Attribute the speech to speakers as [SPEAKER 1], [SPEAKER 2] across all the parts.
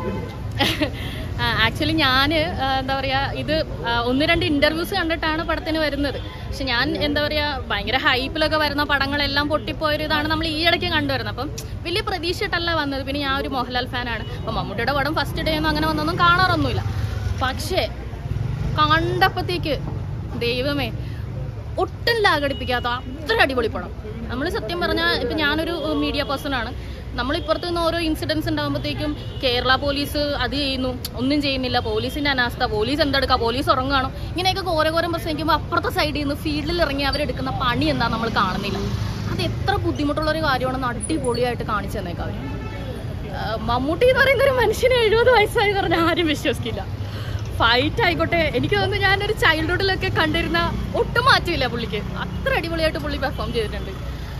[SPEAKER 1] Actually ഞാൻ എന്താ പറയാ ഇത് ആ, ഒന്ന് രണ്ട് ഇന്റർവ്യൂസ് കണ്ടിട്ടാണ് പടത്തിന് വരുന്നത് പക്ഷെ ഞാൻ എന്താ പറയാ ഭയങ്കര ഹൈപ്പിലൊക്കെ വരുന്ന പടങ്ങളെല്ലാം പൊട്ടിപ്പോയൊരു ഇതാണ് നമ്മൾ ഈ ഇടയ്ക്ക് കണ്ടുവരുന്നത് അപ്പം വലിയ പ്രതീക്ഷയിട്ടല്ല വന്നത് പിന്നെ ഞാൻ ഒരു മോഹൻലാൽ ഫാനാണ് അപ്പം മമ്മൂട്ടിയുടെ പടം ഫസ്റ്റ് ഡേ ഒന്നും അങ്ങനെ വന്നൊന്നും കാണാറൊന്നുമില്ല പക്ഷേ കണ്ടപ്പോഴത്തേക്ക് ദൈവമേ ഒട്ടും ലാഗടിപ്പിക്കാത്ത അത്ര അടിപൊളി പടം നമ്മൾ സത്യം പറഞ്ഞാൽ ഇപ്പം ഞാനൊരു മീഡിയ പേഴ്സൺ ആണ് നമ്മൾ ഇപ്പുറത്ത് നിന്ന് ഓരോ ഇൻസിഡൻസ് ഉണ്ടാകുമ്പോഴത്തേക്കും കേരള പോലീസ് അത് ചെയ്യുന്നു ഒന്നും ചെയ്യുന്നില്ല പോലീസിന്റെ അനാസ്ഥ പോലീസ് എന്തെടുക്കുക പോലീസ് ഉറങ്ങുകയാണോ ഇങ്ങനെയൊക്കെ ഘോരഘോരം പ്രസംഗിക്കുമ്പോൾ അപ്പുറത്തെ സൈഡിൽ നിന്ന് ഫീൽഡിൽ ഇറങ്ങി അവരെടുക്കുന്ന പണി എന്താ നമ്മൾ കാണുന്നില്ല അത് എത്ര ബുദ്ധിമുട്ടുള്ള ഒരു കാര്യമാണെന്ന് അടിപൊളിയായിട്ട് കാണിച്ചു തന്നേക്കാം അവർ മമ്മൂട്ടി എന്ന് പറയുന്ന ഒരു മനുഷ്യന് എഴുപത് വയസ്സായി പറഞ്ഞാൽ ആരും വിശ്വസിക്കില്ല ഫൈറ്റ് ആയിക്കോട്ടെ എനിക്ക് തോന്നുന്നു ഞാനൊരു ചൈൽഡ്ഹുഡിലൊക്കെ കണ്ടിരുന്ന ഒട്ടും മാറ്റമില്ല പുള്ളിക്ക് അത്ര അടിപൊളിയായിട്ട് പുള്ളി പെർഫോം ചെയ്തിട്ടുണ്ട്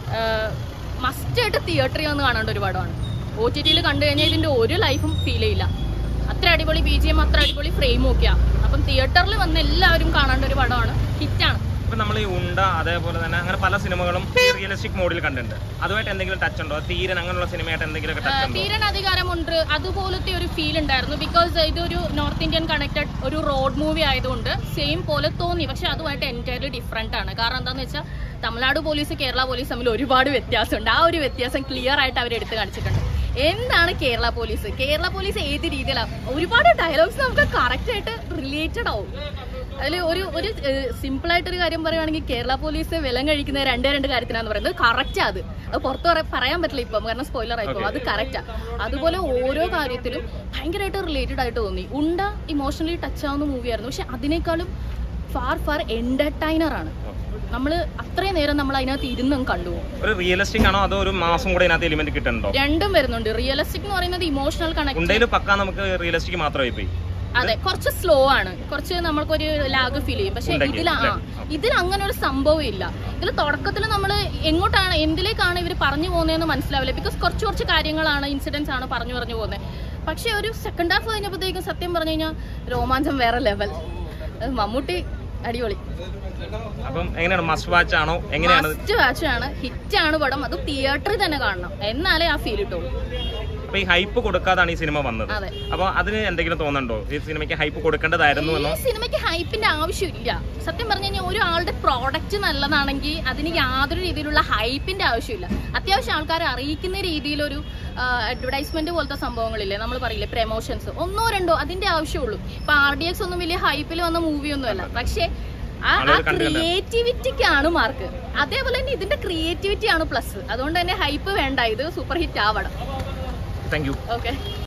[SPEAKER 1] മസ്റ്റായിട്ട് തിയേറ്ററിൽ വന്ന് കാണേണ്ട ഒരു പടമാണ് ഒ ടി ടിയിൽ കണ്ടു കഴിഞ്ഞാൽ ഇതിൻ്റെ ഒരു ലൈഫും ഫീൽ ചെയ്യില്ല അത്ര അടിപൊളി ബി ജി എം അത്ര അടിപൊളി ഫ്രെയിമും ഒക്കെയാണ് അപ്പം തിയേറ്ററിൽ വന്ന് എല്ലാവരും കാണേണ്ട ഒരു പടമാണ് ഹിറ്റാണ്
[SPEAKER 2] ഇപ്പൊ നമ്മൾ ഈ ഉണ്ട അതേപോലെ തന്നെ അങ്ങനെ പല സിനിമകളും റിയലിസ്റ്റിക് മോഡിൽ കണ്ടിട്ടുണ്ട് അതുമായിട്ട് എന്തെങ്കിലും ടച്ച് ഉണ്ടോ തീരൻ അങ്ങനെയുള്ള സിനിമയായിട്ട് എന്തെങ്കിലും ടച്ച് ഉണ്ടോ
[SPEAKER 1] തീരൻ അധികാരമുണ്ട് അതുപോലത്തെ ഒരു ഫീൽ ഉണ്ടായിരുന്നു ബിക്കോസ് ഇതൊരു നോർത്ത് ഇന്ത്യൻ കണക്റ്റഡ് ഒരു റോഡ് മൂവി ആയതുകൊണ്ട് സെയിം പോലെ തോന്നി പക്ഷെ അതുമായിട്ട് എൻറ്റയർലി ഡിഫറെന്റ് ആണ് കാരണം എന്താണെന്ന് വെച്ചാൽ തമിഴ്നാട് പോലീസ് കേരള പോലീസ് തമ്മിൽ ഒരുപാട് വ്യത്യാസമുണ്ട് ആ ഒരു വ്യത്യാസം ക്ലിയർ ആയിട്ട് അവർ എടുത്ത് കാണിച്ചിട്ടുണ്ട് എന്താണ് കേരള പോലീസ് കേരള പോലീസ് ഏത് രീതിയിലാണ് ഒരുപാട് ഡയലോഗ്സ് നമുക്ക് കറക്റ്റ് ആയിട്ട് റിലേറ്റഡ് ആവും അതിൽ ഒരു ഒരു സിമ്പിൾ ആയിട്ടൊരു കാര്യം പറയുവാണെങ്കിൽ കേരള പോലീസ് വിലം കഴിക്കുന്ന രണ്ടേ രണ്ട് കാര്യത്തിനാന്ന് പറയുന്നത് കറക്റ്റാ അത് അത് പുറത്ത് പറ- പറയാൻ പറ്റില്ല ഇപ്പം കാരണം സ്പോയിലർ ആയിപ്പോ അത് കറക്റ്റാ അതുപോലെ ഓരോ കാര്യത്തിലും ഭയങ്കരമായിട്ട് റിലേറ്റഡ് ആയിട്ട് തോന്നി ഉണ്ട ഇമോഷണലി ടച്ച് ആവുന്ന മൂവിയായിരുന്നു പക്ഷെ അതിനേക്കാളും ഫാർ ഫാർ എന്റർടൈനർ ആണ് നമ്മൾ അത്രയും നേരം നമ്മൾ അതിനകത്ത് ഇരുന്നും കണ്ടുപോകും
[SPEAKER 2] ഒരു റിയലിസ്റ്റിക് ആണോ അതോ ഒരു മാസം കൂടെ ഇതിനകത്ത് എലിമെന്റ് കിട്ടുന്നുണ്ടോ
[SPEAKER 1] രണ്ടും വരുന്നുണ്ട് റിയലിസ്റ്റിക് എന്ന് പറയുന്നത് ഇമോഷണൽ കണക്ട്
[SPEAKER 2] ഉണ്ടയിൽ പക്ക നമുക്ക് റിയലിസ്റ്റിക് മാത്രമായി പോയി
[SPEAKER 1] അതെ കുറച്ച് സ്ലോ ആണ് കുറച്ച് നമ്മൾക്കൊരു ലാഗ് ഫീൽ ചെയ്യും പക്ഷെ
[SPEAKER 2] ഉണ്ടെങ്കിൽ,
[SPEAKER 1] ഇതിൽ
[SPEAKER 2] അല്ലേ?
[SPEAKER 1] ഇതിൽ അങ്ങനെ ഒരു സംഭവം ഇല്ല ഇതിൽ തുടക്കത്തിൽ നമ്മൾ എങ്ങോട്ടാണ് എന്തിലേക്കാണ് ഇവർ പറഞ്ഞു പോകുന്നതെന്ന് മനസ്സിലാവില്ല ബിക്കോസ് കുറച്ച് കുറച്ച് കാര്യങ്ങളാണ് ഇൻസിഡൻസ് ആണ് പറഞ്ഞു പറഞ്ഞു പോകുന്നത് പക്ഷെ ഒരു സെക്കൻഡ് ഹാഫ് കഴിഞ്ഞപ്പോഴത്തേക്കും സത്യം പറഞ്ഞു കഴിഞ്ഞാൽ രോമാഞ്ചം വേറെ ലെവൽ മമ്മൂട്ടി അടിപൊളി
[SPEAKER 2] അപ്പം എങ്ങനെയാണ് മസ്റ്റ് വാച്ച് ആണോ എങ്ങനെയാണ്
[SPEAKER 1] ഫസ്റ്റ് വാച്ചാണ് ഹിറ്റാണ് പടം അത് തിയേറ്ററിൽ തന്നെ കാണണം എന്നാലേ ആ ഫീൽ കിട്ടുള്ളൂ
[SPEAKER 2] അപ്പൊ ഈ ഹൈപ്പ് കൊടുക്കാതാണ് ഈ സിനിമ വന്നത്
[SPEAKER 1] അതെ
[SPEAKER 2] അപ്പൊ അതിന് എന്തെങ്കിലും തോന്നുന്നുണ്ടോ ഈ സിനിമയ്ക്ക് ഹൈപ്പ് കൊടുക്കേണ്ടതായിരുന്നു എന്നോ
[SPEAKER 1] ഈ സിനിമയ്ക്ക് ഹൈപ്പിന്റെ ആവശ്യമില്ല സത്യം പറഞ്ഞു കഴിഞ്ഞാൽ ഒരാളുടെ പ്രോഡക്റ്റ് നല്ലതാണെങ്കിൽ അതിന് യാതൊരു രീതിയിലുള്ള ഹൈപ്പിന്റെ ആവശ്യമില്ല അത്യാവശ്യം ആൾക്കാരെ അറിയിക്കുന്ന രീതിയിലൊരു അഡ്വർടൈസ്മെന്റ് പോലത്തെ സംഭവങ്ങളില്ലേ നമ്മൾ പറയില്ലേ പ്രമോഷൻസ് ഒന്നോ രണ്ടോ അതിന്റെ ആവശ്യമുള്ളൂ ഇപ്പൊ ആർ ഡി എക്സ് ഒന്നും വലിയ ഹൈപ്പിൽ വന്ന മൂവിയൊന്നും അല്ല പക്ഷേ ആ
[SPEAKER 2] ആളുകൾ കണ്ടിട്ടുണ്ട്.
[SPEAKER 1] ക്രിയേറ്റിവിറ്റിക്കാണ് മാർക്ക് അതേപോലെ തന്നെ ഇതിന്റെ ക്രിയേറ്റിവിറ്റി ആണ് പ്ലസ് അതുകൊണ്ട് തന്നെ ഹൈപ്പ് വേണ്ട ഇത് സൂപ്പർ ഹിറ്റ് ആവണം
[SPEAKER 2] താങ്ക് യു
[SPEAKER 1] ഓക്കെ